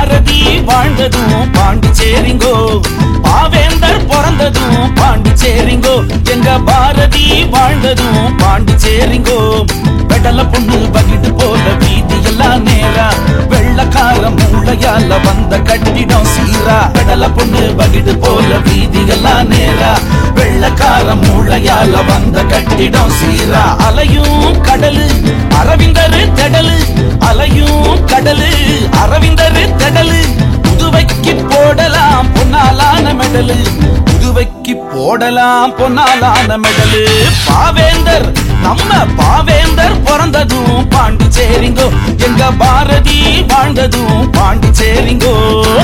பாரதி வாழ்ந்ததும் பாண்டிச்சேரிங்கோ பாவேந்தர் பிறந்ததும் பாண்டிச்சேரிங்கோ எங்க பாரதி வாழ்ந்ததும் பாண்டிச்சேரிங்கோ பெடல பொண்ணு பகிட்டு போல வீதி எல்லாம் நேரா வெள்ளக்கார மூளையால வந்த கட்டிடம் சீரா பெடல பொண்ணு பகிட்டு போல வீதி எல்லாம் நேரா வெள்ளக்கார மூளையால வந்த கட்டிடம் சீரா அலையும் கடலு அரவிந்தரு தெடலு அலையும் கடலு அரவிந்தரு தெடலு புதுவைக்கு போடலாம் பொன்னாலான மெடலு புதுவைக்கு போடலாம் பொன்னாலான மெடலு பாவேந்தர் நம்ம பாவேந்தர் பிறந்ததும் பாண்டிச்சேரிங்கோ எங்க பாரதி வாழ்ந்ததும் பாண்டிச்சேரிங்கோ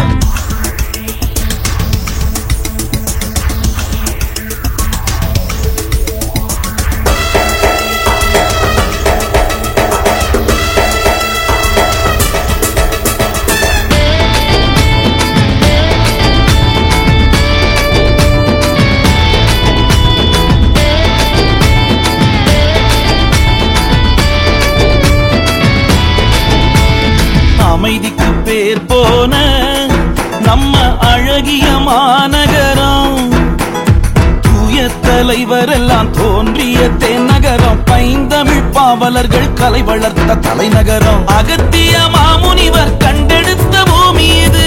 அமைதிக்கு பேர் போன நம்ம அழகிய மாநகரம் தூய தலைவர் எல்லாம் தோன்றிய தென்னகரம் பைந்தமிழ் பாவலர்கள் கலை வளர்த்த தலைநகரம் அகத்திய மாமுனிவர் கண்டெடுத்த பூமி இது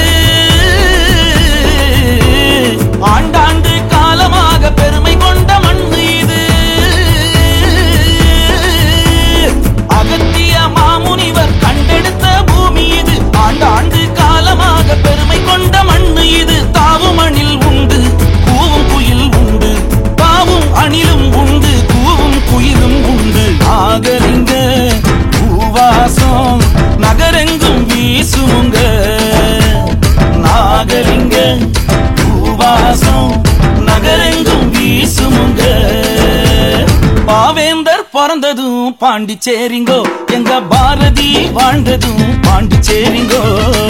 ஆண்டாண்டு காலமாக பெருமை கொண்ட மண் இது அகத்திய மாமுனிவர் கண்டெடுத்த பூமி இது ஆண்டாண்டு காலமாக பெருமை கொண்ட மண் இது தாவும் அணில் உண்டு கூவும் குயில் உண்டு தாவும் அணிலும் உண்டு கூவும் குயிலும் உண்டு ஆகலிங்க பூவாசம் நகரெங்கும் வீசுமுங்க நாகலிங்க பூவாசம் நகரெங்கும் வீசுமுங்க பாவேந்தர் பிறந்ததும் பாண்டிச்சேரிங்கோ எங்க பாரதி வாழ்ந்ததும் பாண்டிச்சேரிங்கோ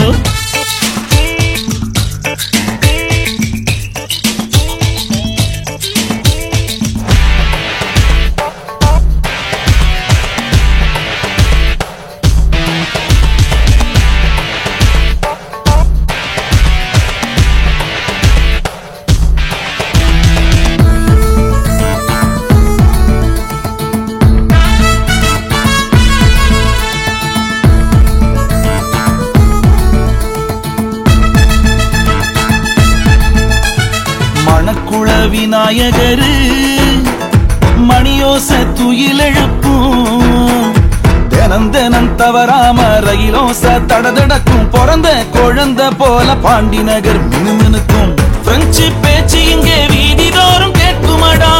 மணக்குள விநாயகரு மணியோச துயிலெழுப்பும் தினம் தினம் தவறாம ரயிலோச தடதடக்கும் பிறந்த குழந்தை போல பாண்டி நகர் மினுமினுக்கும் பிரெஞ்சு பேச்சு இங்கே வீதிதோறும் கேட்குமடா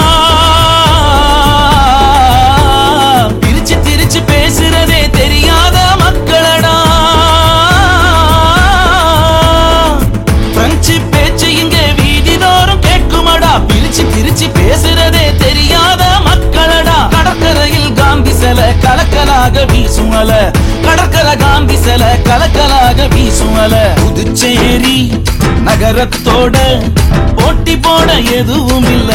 பிரிச்சு திரிச்சு பேசுறதே தெரியாத மக்களடா பிரெஞ்சு பேச்சு இங்கே வீதிதோறும் கேட்குமடா பிரிச்சு பிரிச்சு பேசுறதே தெரியாத மக்களடா கடற்கரையில் காந்தி சிலை கலக்கலாக வீசும் அல கடற்கரை காந்தி சிலை கலக்கலாக வீசும் அல புதுச்சேரி நகரத்தோட போட்டி போட எதுவும் இல்ல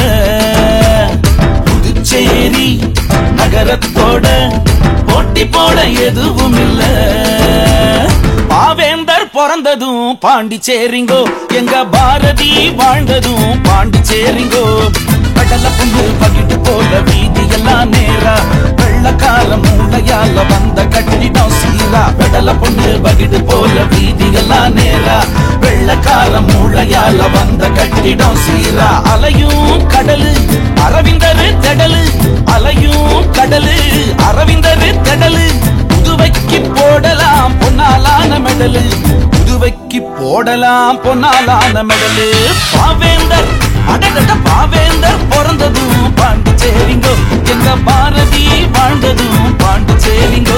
புதுச்சேரி நகரத்தோட போட்டி போட எதுவும் இல்ல பாவேந்தர் பிறந்ததும் பாண்டிச்சேரிங்கோ எங்க பாரதி வாழ்ந்ததும் பாண்டிச்சேரிங்கோ கடல புண்ணு பகிட்டு போல வீதி எல்லாம் நேரா வெள்ளக்கார மூளையால வந்த கட்டிடம் சீரா கடல பொண்ணு பகிட்டு போல வீதி எல்லாம் நேரா வெள்ளக்கார மூளையால வந்த கட்டிடம் சீரா அலையும் கடலு அரவிந்தரு தெடலு அலையும் கடலு அரவிந்தரு தெடலு புதுவைக்கு போடலாம் பொன்னாலான மெடலு புதுவைக்கு போடலாம் பொன்னாலான மெடலு பாவேந்தர் அடடட பாவேந்தர் பிறந்ததும் பாண்டிச்சேரிங்கோ எங்க பாரதி வாழ்ந்ததும் பாண்டிச்சேரிங்கோ